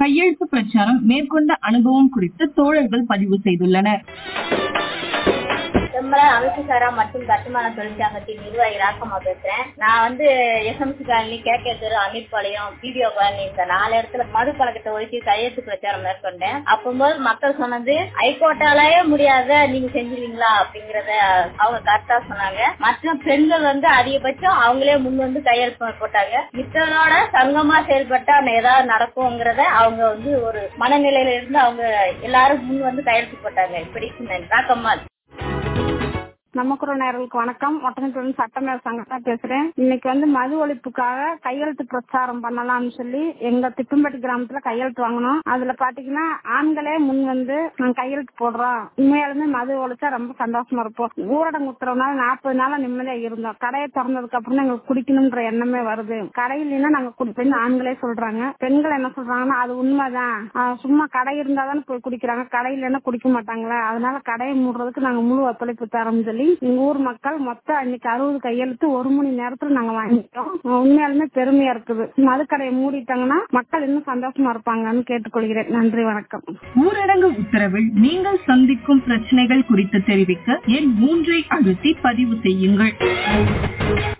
கையெழுத்து பிரச்சாரம் மேற்கொண்ட அனுபவம் குறித்து தோழர்கள் பதிவு செய்துள்ளனர் செம்மல அமைப்புசாரா மற்றும் கட்டுமான தொழிற்சங்கத்தின் நிர்வாகி ராக்கம்மா பேசுறேன் நான் வந்து எஸ்எம்சி காலனி கே கே தெரு அமீர்பாளையம் பிடிஓ காலனி இந்த நாலு இடத்துல மது பழக்கத்தை ஒழிச்சு கையெழுத்து பிரச்சாரம் மேற்கொண்டேன் அப்போது மக்கள் சொன்னது ஹைகோர்ட்டாலேயே முடியாத நீங்க செஞ்சிருவீங்களா அப்படிங்கறத அவங்க கரெக்டா சொன்னாங்க மற்ற பெண்கள் வந்து அதிகபட்சம் அவங்களே முன் வந்து கையெழுத்து போட்டாங்க மித்தனோட சங்கமா செயல்பட்டா ஏதாவது நடக்குங்கிறத அவங்க வந்து ஒரு மனநிலையில இருந்து அவங்க எல்லாரும் முன் வந்து கையெழுத்து போட்டாங்க இப்படி ராக்கம்மா நமக்குற நேர்களுக்கு வணக்கம் ஒட்டனத்துடன் சட்டமேல சங்கத்தான் பேசுறேன் இன்னைக்கு வந்து மது ஒழிப்புக்காக கையெழுத்து பிரச்சாரம் பண்ணலாம்னு சொல்லி எங்க திப்பம்பட்டி கிராமத்துல கையெழுத்து வாங்கணும் அதுல பாத்தீங்கன்னா ஆண்களே முன் வந்து நாங்க கையெழுத்து போடுறோம் உண்மையாலுமே மது ஒழிச்சா ரொம்ப சந்தோஷமா இருப்போம் ஊரடங்கு உத்தரவுனால நாற்பது நாளா நிம்மதியா இருந்தோம் கடையை திறந்ததுக்கு அப்புறம் தான் எங்களுக்கு குடிக்கணும்ன்ற எண்ணமே வருது கடையிலன்னா நாங்க குடிப்பேன் ஆண்களே சொல்றாங்க பெண்கள் என்ன சொல்றாங்கன்னா அது உண்மைதான் ஆஹ் சும்மா கடை இருந்தாதானே போய் குடிக்கிறாங்க கடையில என்ன குடிக்க மாட்டாங்களா அதனால கடையை மூடுறதுக்கு நாங்க முழு ஒத்துழைப்பு தரோம்னு சொல்லி எங்க ஊர் மக்கள் மொத்தம் அன்னைக்கு அறுபது கையெழுத்து ஒரு மணி நேரத்துல நாங்க வாங்கிட்டோம் உண்மையாலுமே பெருமையா இருக்குது மதுக்கடையை மூடிட்டாங்கன்னா மக்கள் இன்னும் சந்தோஷமா இருப்பாங்கன்னு கேட்டுக்கொள்கிறேன் நன்றி வணக்கம் ஊரடங்கு உத்தரவில் நீங்கள் சந்திக்கும் பிரச்சனைகள் குறித்து தெரிவிக்க எண் மூன்றை அழுத்தி பதிவு செய்யுங்கள்